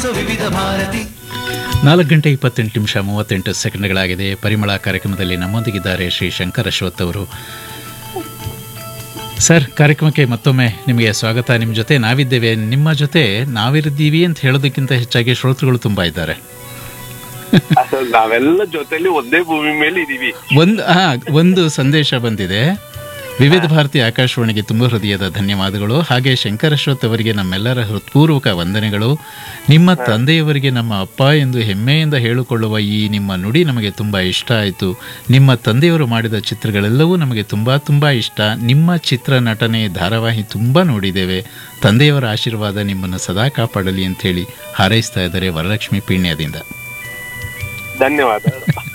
ಆಲಿಸು ವಿವಿಧ ಭಾರತಿ ನಾಲ್ಕು ಗಂಟೆ ಇಪ್ಪತ್ತೆಂಟು ನಿಮಿಷ ಮೂವತ್ತೆಂಟು ಸೆಕೆಂಡ್ಗಳಾಗಿದೆ ಪರಿಮಳ ಕಾರ್ಯಕ್ರಮದಲ್ಲಿ ನಮ್ಮೊಂದಿಗಿದ್ದಾರೆ ಶ್ರೀ ಶಂಕರ್ ಅಶ್ವಥ್ ಅವರು ಸರ್ ಕಾರ್ಯಕ್ರಮಕ್ಕೆ ಮತ್ತೊಮ್ಮೆ ನಿಮಗೆ ಸ್ವಾಗತ ನಿಮ್ಮ ಜೊತೆ ನಾವಿದ್ದೇವೆ ನಿಮ್ಮ ಜೊತೆ ನಾವಿರಿದ್ದೀವಿ ಅಂತ ಹೇಳೋದಕ್ಕಿಂತ ಹೆಚ್ಚಾಗಿ ಶ್ರೋತೃಗಳು ತುಂಬ ಇದ್ದಾರೆ ಅಸಲ್ ನಾವೆಲ್ಲ ಜೊತೆಲಿ ಒಂದೇ ಭೂಮಿ ಮೇಲೆ ಇದೀವಿ ಒಂದು ಆ, ಒಂದು ಸಂದೇಶ ಬಂದಿದೆ ವಿವಿಧ ಭಾರತಿ ಆಕಾಶವಾಣಿಗೆ ತುಂಬ ಹೃದಯದ ಧನ್ಯವಾದಗಳು ಹಾಗೆ ಶಂಕರ್ ಅಶ್ವಥ್ ಅವರಿಗೆ ನಮ್ಮೆಲ್ಲರ ಹೃತ್ಪೂರ್ವಕ ವಂದನೆಗಳು ನಿಮ್ಮ ತಂದೆಯವರಿಗೆ ನಮ್ಮ ಅಪ್ಪ ಎಂದು ಹೆಮ್ಮೆಯಿಂದ ಹೇಳಿಕೊಳ್ಳುವ ಈ ನಿಮ್ಮ ನುಡಿ ನಮಗೆ ತುಂಬ ಇಷ್ಟ ಆಯಿತು ನಿಮ್ಮ ತಂದೆಯವರು ಮಾಡಿದ ಚಿತ್ರಗಳೆಲ್ಲವೂ ನಮಗೆ ತುಂಬ ತುಂಬ ಇಷ್ಟ ನಿಮ್ಮ ಚಿತ್ರ ನಟನೆ ಧಾರಾವಾಹಿ ತುಂಬ ನೋಡಿದ್ದೇವೆ ತಂದೆಯವರ ಆಶೀರ್ವಾದ ನಿಮ್ಮನ್ನು ಸದಾ ಕಾಪಾಡಲಿ ಅಂಥೇಳಿ ಹಾರೈಸ್ತಾ ಇದ್ದಾರೆ ವರಲಕ್ಷ್ಮಿ ಪೀಣ್ಯದಿಂದ ಧನ್ಯವಾದ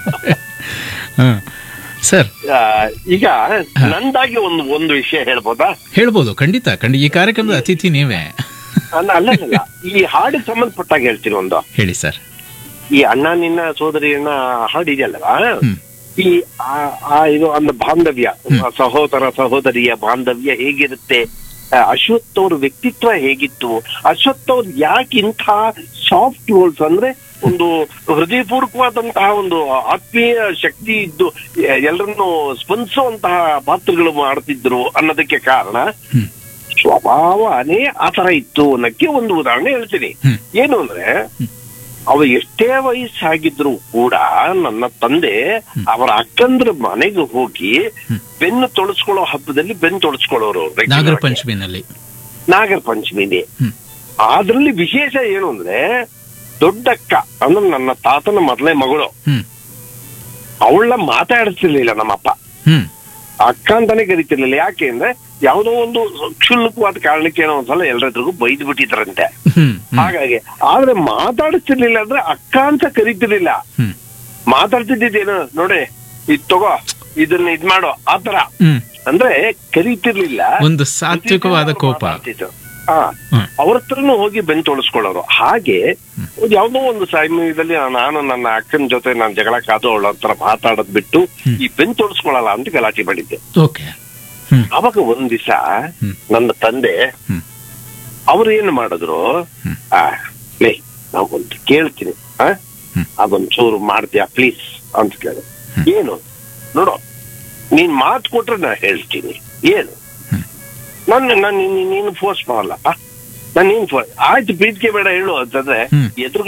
ಹಾಂ ಸರ್ ಆ, ಈಗ ನಂದಾಗಿ ಒಂದು ಒಂದು ವಿಷಯ ಹೇಳ್ಬೋದಾ ಹೇಳ್ಬೋದು ಖಂಡಿತ ಖಂಡಿತ ಈ ಕಾರ್ಯಕ್ರಮದ ಅತಿಥಿ ನೀವೇ ಅಲ್ಲ ಅಲ್ಲ ಅಲ್ಲ. ಈ ಹಾಡಿಗೆ ಸಂಬಂಧಪಟ್ಟಾಗ ಹೇಳ್ತೀನಿ ಒಂದು ಹೇಳಿ ಸರ್ ಈ ಅಣ್ಣ ನಿನ್ನ ಸೋದರಿಯನ್ನ ಹಾಡು ಇದೆಯಲ್ಲವಾ ಹ್ಮ್. ಈ ಆ- ಆ ಇದು ಒಂದು ಬಾಂಧವ್ಯ ಸಹೋದರ ಸಹೋದರಿಯ ಬಾಂಧವ್ಯ ಹೇಗಿರುತ್ತೆ ಆ, ಅಶ್ವಥ್ ಅವ್ರ ವ್ಯಕ್ತಿತ್ವ ಹೇಗಿತ್ತು ಅಶ್ವಥ್ ಅವ್ರು ಯಾಕೆ ಇಂಥ ಸಾಫ್ಟ್ ರೋಲ್ಸ್ ಅಂದ್ರೆ ಒಂದು ಹೃದಯಪೂರ್ವಕವಾದಂತಹ ಒಂದು ಆತ್ಮೀಯ ಶಕ್ತಿ ಇದ್ದು ಎಲ್ಲರನ್ನು ಸ್ಪಂದಿಸುವಂತಹ ಪಾತ್ರಗಳು ಮಾಡ್ತಿದ್ರು ಅನ್ನೋದಕ್ಕೆ ಕಾರಣ ಹ್ಮ್. ಸ್ವಭಾವನೇ ಆತರ ಇತ್ತು ಅನ್ನಕ್ಕೆ ಒಂದು ಉದಾಹರಣೆ ಹೇಳ್ತೀನಿ ಹ್ಮ್. ಏನು ಅಂದ್ರೆ ಅವ ಎಷ್ಟೇ ವಯಸ್ಸಾಗಿದ್ರು ಕೂಡ ನನ್ನ ತಂದೆ ಅವರ ಅಕ್ಕಂದ್ರ ಮನೆಗೆ ಹೋಗಿ ಬೆನ್ನು ತೊಳಸ್ಕೊಳ್ಳೋ ಹಬ್ಬದಲ್ಲಿ ಬೆನ್ನು ತೊಳಸ್ಕೊಳ್ಳೋರು regular ನಾಗರ ಆಗಿ. ಪಂಚಮಿನಲ್ಲಿ ನಾಗರ ಪಂಚಮಿನೇ ಹ್ಮ್. ಅದ್ರಲ್ಲಿ ವಿಶೇಷ ಏನು ಅಂದ್ರೆ ದೊಡ್ಡಕ್ಕ ಅಂದ್ರೆ ನನ್ನ ತಾತನ ಮೊದಲೇ ಮಗಳು ಹ್ಮ್ ಅವಳ ಮಾತಾಡಿಸ್ತಿರ್ಲಿಲ್ಲ ನಮ್ಮಪ್ಪ ಹ್ಮ್ ಅಕ್ಕ ಅಂತಾನೆ ಕರಿತಿರ್ಲಿಲ್ಲ ಯಾಕೆ ಅಂದ್ರೆ ಯಾವುದೋ ಒಂದು ಕ್ಷುಲ್ಲಕವಾದ ಕಾರಣಕ್ಕೆ ಏನೋ ಒಂದ್ಸಲ ಎಲ್ಲರದ್ರಿಗೂ ಬೈದು ಬಿಟ್ಟಿದ್ರಂತೆ ಹ್ಮ್ ಹ್ಮ್ ಹಾಗಾಗಿ ಆದ್ರೆ ಮಾತಾಡಿಸ್ತಿರ್ಲಿಲ್ಲ ಅಂದ್ರೆ ಅಕ್ಕ ಅಂತ ಕರಿತಿರ್ಲಿಲ್ಲ ಹ್ಮ್ ಮಾತಾಡ್ತಿದ್ದೇನು ನೋಡಿ ಇದ್ ತಗೋ ಇದನ್ನ ಇದ್ ಮಾಡೋ ಆತರ ಹ್ಮ್ ಅಂದ್ರೆ ಕರಿತಿರ್ಲಿಲ್ಲ ಒಂದು ಸಾತ್ವಿಕವಾದ ಕೋಪ ಮಾತಾಡ್ತಿದ್ರು. ಹಾ ಹ್ಮ್. ಅವ್ರ ಹತ್ರನು ಹೋಗಿ ಬೆನ್ ತೊಳಸ್ಕೊಳ್ಳೋರು ಹಾಗೆ ಒಂದ್ ಯಾವ್ದೋ ಒಂದು ಸಮಯದಲ್ಲಿ ನಾನು ನನ್ನ ಅಕ್ಕನ ಜೊತೆ ನಾನು ಜಗಳ ಕಾದು ಅವಳ ಹತ್ರ ಮಾತಾಡೋದ್ ಬಿಟ್ಟು ಈ ಬೆನ್ ತೊಳಸ್ಕೊಳ್ಳಲ್ಲ ಅಂತ ಗಲಾಟೆ ಮಾಡಿದ್ದೆ ಓಕೆ ಹ್ಮ್ ಅವಾಗ ಒಂದ್ ದಿವಸ ಹ್ಮ್. ನನ್ನ ತಂದೆ ಹ್ಮ್. ಅವ್ರು ಏನ್ ಮಾಡಿದ್ರು ಹ್ಮ್. ಆ ಲೇ ನಾವು ಒಂದು ಕೇಳ್ತೀನಿ ಆ ಹ್ಮ್. ಅದೊಂದ್ ಚೂರು ಮಾಡ್ತೀಯಾ ಪ್ಲೀಸ್ ಅಂತ ಕೇಳಿ ಏನು ನೋಡು ನೀನ್ ಮಾತು ಕೊಟ್ರೆ ನಾ ಹೇಳ್ತೀನಿ ಏನು ಹ್ಮ್. ನಾನು ನಾನು ನೀನು ಫೋರ್ಸ್ ಮಾಡಲ್ಲ ನಾನು ನೀನ್ ಫೋರ್ಸ್ ಆಯ್ತು ಪ್ರೀತಿಗೆ ಬೇಡ ಹೇಳು ಅಂತಂದ್ರೆ ಹ್ಮ್. ಎದುರು